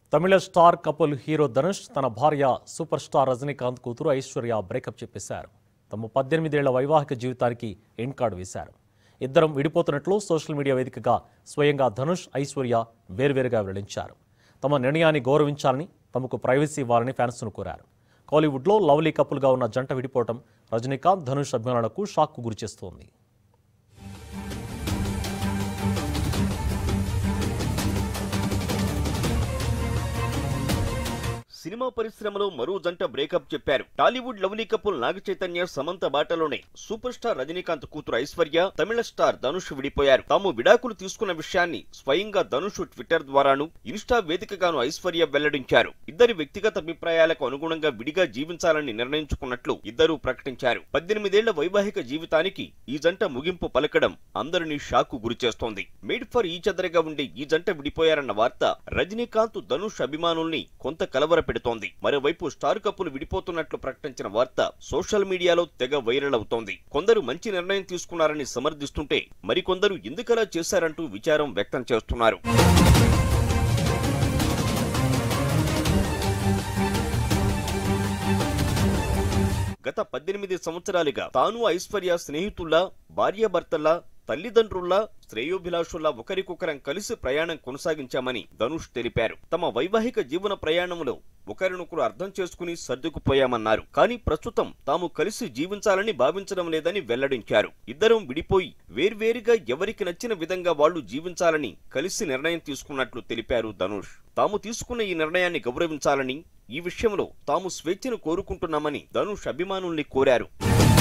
తమిళ star couple hero Dhanush తన భార్య super star Rajinikanth కూతురు ఐశ్వర్య బ్రేకప్ చెప్పేశారు తమ పద్దెనిమిదేళ్ల వైవాహిక జీవితానికి ఎండ్ కార్డు వేశారు ఇద్దరం విడిపోతున్నట్లు సోషల్ మీడియా వేదికగా స్వయంగా ధనుష్ ఐశ్వర్య వేర్వేరుగా వెల్లడించారు తమ నిర్ణయాన్ని గౌరవించాలని తమకు ప్రైవసీ ఇవ్వాలని ఫ్యాన్స్ను కోరారు కాలీవుడ్లో లవ్లీ కపుల్గా ఉన్న జంట విడిపోవటం రజనీకాంత్ ధనుష్ అభిమానులకు షాక్కు గురిచేస్తోంది సినిమా పరిశ్రమలో మరో జంట బ్రేకప్ చెప్పారు Tollywood lovely couple Naga Chaitanya Samantha బాటలోనే సూపర్ స్టార్ రజనీకాంత్ కూతురు ఐశ్వర్య తమిళ స్టార్ ధనుష్ విడిపోయారు తాము విడాకులు తీసుకున్న విషయాన్ని స్వయంగా ధనుష్ ట్విట్టర్ ద్వారాను ఇన్స్టా వేదికగాను ఐశ్వర్య వెల్లడించారు ఇద్దరి వ్యక్తిగత అభిప్రాయాలకు అనుగుణంగా విడిగా జీవించాలని నిర్ణయించుకున్నట్లు ఇద్దరూ ప్రకటించారు పద్దెనిమిదేళ్ల వైవాహిక జీవితానికి ఈ జంట ముగింపు పలకడం అందరినీ షాకు గురిచేస్తోంది మేడ్ ఫర్ ఈచ్ అదర్గా ఉండే ఈ జంట విడిపోయారన్న వార్త రజనీకాంత్ ధనుష్ అభిమానుల్ని కొంత కలవర పెడుతోంది మరోవైపు స్టార్ కప్పులు విడిపోతున్నట్లు ప్రకటించిన వార్త సోషల్ మీడియాలో తెగ వైరల్ అవుతోంది కొందరు మంచి నిర్ణయం తీసుకున్నారని సమర్థిస్తుంటే మరికొందరు ఎందుకలా చేశారంటూ విచారం వ్యక్తం చేస్తున్నారు గత పద్దెనిమిది సంవత్సరాలుగా తాను ఐశ్వర్య స్నేహితుల్లా భార్యాభర్తల్లా తల్లిదండ్రుల్లా శ్రేయోభిలాషుల్లా ఒకరికొకరం కలిసి ప్రయాణం కొనసాగించామని ధనుష్ తెలిపారు తమ వైవాహిక జీవన ప్రయాణంలో ఒకరినొకరు అర్థం చేసుకుని సర్దుకుపోయామన్నారు కానీ ప్రస్తుతం తాము కలిసి జీవించాలని భావించడం లేదని వెల్లడించారు ఇద్దరం విడిపోయి వేర్వేరుగా ఎవరికి నచ్చిన విధంగా వాళ్ళు జీవించాలని కలిసి నిర్ణయం తీసుకున్నట్లు తెలిపారు ధనుష్ తాము తీసుకున్న ఈ నిర్ణయాన్ని గౌరవించాలని ఈ విషయంలో తాము స్వేచ్ఛను కోరుకుంటున్నామని ధనుష్ అభిమానుల్ని కోరారు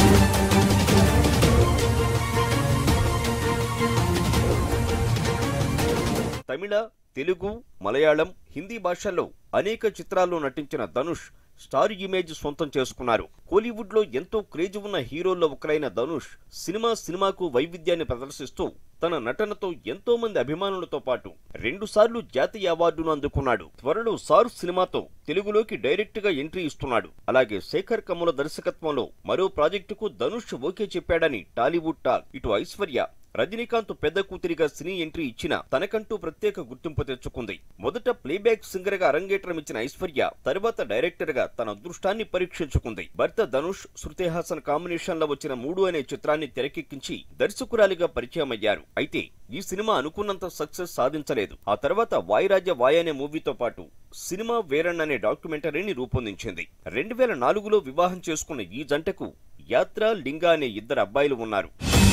తమిళ తెలుగు మలయాళం హిందీ భాషల్లో అనేక చిత్రాల్లో నటించిన ధనుష్ స్టార్ ఇమేజ్ సొంతం చేసుకున్నారు కోలీవుడ్ లో ఎంతో క్రేజ్ ఉన్న హీరోల్లో ఒకరైన ధనుష్ సినిమా సినిమాకు వైవిధ్యాన్ని ప్రదర్శిస్తూ తన నటనతో ఎంతో మంది అభిమానులతో పాటు రెండు సార్లు జాతీయ అవార్డును అందుకున్నాడు త్వరలో సారు సినిమాతో తెలుగులోకి డైరెక్ట్ గా ఎంట్రీ ఇస్తున్నాడు అలాగే శేఖర్ కమ్ముల దర్శకత్వంలో మరో ప్రాజెక్టుకు ధనుష్ ఓకే చెప్పాడని టాలీవుడ్ టాక్ ఇటు ఐశ్వర్య రజనీకాంత్ పెద్ద కూతురిగా సినీ ఎంట్రీ ఇచ్చిన తనకంటూ ప్రత్యేక గుర్తింపు తెచ్చుకుంది మొదట ప్లేబ్యాక్ సింగర్ గా అరంగేట్రం ఇచ్చిన ఐశ్వర్య తర్వాత డైరెక్టర్ గా తన అదృష్టాన్ని పరీక్షించుకుంది భర్త ధనుష్ శృతి హాసన్ కాంబినేషన్ లో వచ్చిన మూడు అనే చిత్రాన్ని తెరకెక్కించి దర్శకురాలిగా పరిచయం అయ్యారు అయితే ఈ సినిమా అనుకున్నంత సక్సెస్ సాధించలేదు ఆ తర్వాత వాయిరాజ్య వాయ్ అనే మూవీతో పాటు సినిమా వేరన్ అనే డాక్యుమెంటరీని రూపొందించింది రెండు వేల నాలుగులో వివాహం చేసుకున్న ఈ జంటకు యాత్ర లింగా అనే ఇద్దరు అబ్బాయిలు ఉన్నారు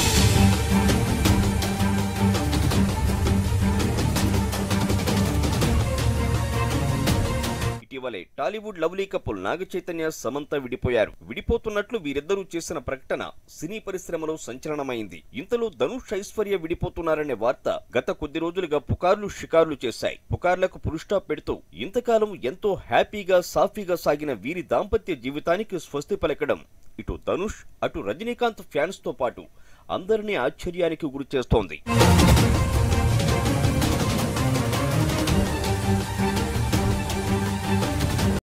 ఇటీవలే టాలీవుడ్ లవ్లీ కపుల్ నాగ చైతన్య సమంత విడిపోయారు విడిపోతున్నట్లు వీరిద్దరూ చేసిన ప్రకటన సినీ పరిశ్రమలో సంచలనమైంది ఇంతలో ధనుష్ ఐశ్వర్య విడిపోతున్నారనే వార్త గత కొద్ది రోజులుగా పుకార్లు షికార్లు చేశాయి పుకార్లకు పురుస్టాప్ పెడుతూ ఇంతకాలం ఎంతో హ్యాపీగా సాఫీగా సాగిన వీరి దాంపత్య జీవితానికి స్వస్తి పలకడం ఇటు ధనుష్ అటు రజనీకాంత్ ఫ్యాన్స్ తో పాటు అందరినీ ఆశ్చర్యానికి గురిచేస్తోంది